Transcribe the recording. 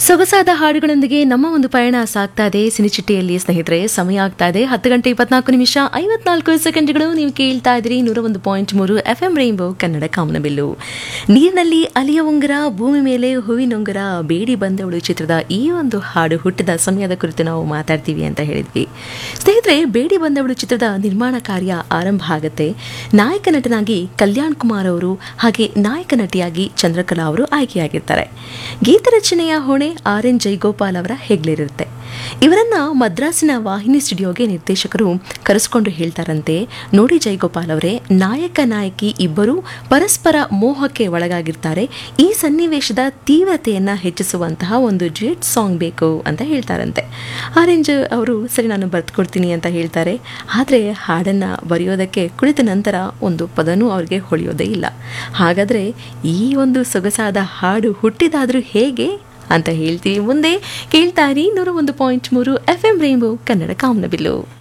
ಸೊಗಸಾದ ಹಾಡುಗಳೊಂದಿಗೆ ನಮ್ಮ ಒಂದು ಪಯಣ ಸಾಗ್ತಾ ಇದೆ ಸಿನಿಚಿಟ್ಟಿಯಲ್ಲಿ ಸ್ನೇಹಿತರೆ ಸಮಯ ಆಗ್ತಾ ಇದೆ ಹತ್ತು ಗಂಟೆ ಇಪ್ಪತ್ನಾಲ್ಕು ನಿಮಿಷ ಐವತ್ನಾಲ್ಕು ಸೆಕೆಂಡ್ಗಳು ನೀವು ಕೇಳ್ತಾ ಇದ್ರಿ ನೂರ ಒಂದು ಪಾಯಿಂಟ್ ಮೂರು ಎಫ್ ಎಂ ರೈನ್ಬೋ ಕನ್ನಡ ಕಾಮನಬಿಲ್ಲು ನೀರಿನಲ್ಲಿ ಅಲಿಯ ಉಂಗುರ ಭೂಮಿ ಮೇಲೆ ಹೂವಿನೊಂಗುರ ಬೇಡಿ ಬಂದವಳು ಚಿತ್ರದ ಈ ಒಂದು ಹಾಡು ಹುಟ್ಟಿದ ಸಮಯದ ಕುರಿತು ನಾವು ಮಾತಾಡ್ತೀವಿ ಅಂತ ಹೇಳಿದ್ವಿ ಸ್ನೇಹಿತರೆ ಬೇಡಿ ಬಂದವಳು ಚಿತ್ರದ ನಿರ್ಮಾಣ ಕಾರ್ಯ ಆರಂಭ ಆಗುತ್ತೆ ನಾಯಕ ನಟನಾಗಿ ಕಲ್ಯಾಣ್ ಕುಮಾರ್ ಅವರು ಹಾಗೆ ನಾಯಕ ನಟಿಯಾಗಿ ಚಂದ್ರಕಲಾ ಅವರು ಆಯ್ಕೆಯಾಗಿರ್ತಾರೆ ಗೀತರಚನೆಯ ಹೊಣೆ ಆರ್ ಎನ್ ಜೈಗೋಪಾಲ್ ಅವರ ಹೆಗ್ಲಿರುತ್ತೆ ಇವರನ್ನ ಮದ್ರಾಸಿನ ವಾಹಿನಿ ಸ್ಟುಡಿಯೋಗೆ ನಿರ್ದೇಶಕರು ಕರೆಸ್ಕೊಂಡು ಹೇಳ್ತಾರಂತೆ ನೋಡಿ ಜೈಗೋಪಾಲ್ ಅವರೇ ನಾಯಕ ನಾಯಕಿ ಇಬ್ಬರು ಪರಸ್ಪರ ಮೋಹಕ್ಕೆ ಒಳಗಾಗಿರ್ತಾರೆ ಈ ಸನ್ನಿವೇಶದ ತೀವ್ರತೆಯನ್ನ ಹೆಚ್ಚಿಸುವಂತಹ ಒಂದು ಡ್ಯೂಯೆಟ್ ಸಾಂಗ್ ಬೇಕು ಅಂತ ಹೇಳ್ತಾರಂತೆ ಆರೆಂಜ್ ಅವರು ಸರಿ ನಾನು ಬರ್ತ್ಕೊಡ್ತೀನಿ ಅಂತ ಹೇಳ್ತಾರೆ ಆದರೆ ಹಾಡನ್ನು ಬರೆಯೋದಕ್ಕೆ ಕುಳಿತ ನಂತರ ಒಂದು ಪದನೂ ಅವ್ರಿಗೆ ಹೊಳೆಯೋದೇ ಇಲ್ಲ ಹಾಗಾದರೆ ಈ ಒಂದು ಸೊಗಸಾದ ಹಾಡು ಹುಟ್ಟಿದಾದರೂ ಹೇಗೆ ಅಂತ ಹೇಳ್ತೀವಿ ಮುಂದೆ ಕೇಳ್ತಾ ಇರಿ ನೂರ ಒಂದು ಪಾಯಿಂಟ್ ಮೂರು ಎಫ್ ಎಂ ರೈನ್ಬೋ ಕನ್ನಡ ಕಾಮನಬಿಲ್ಲು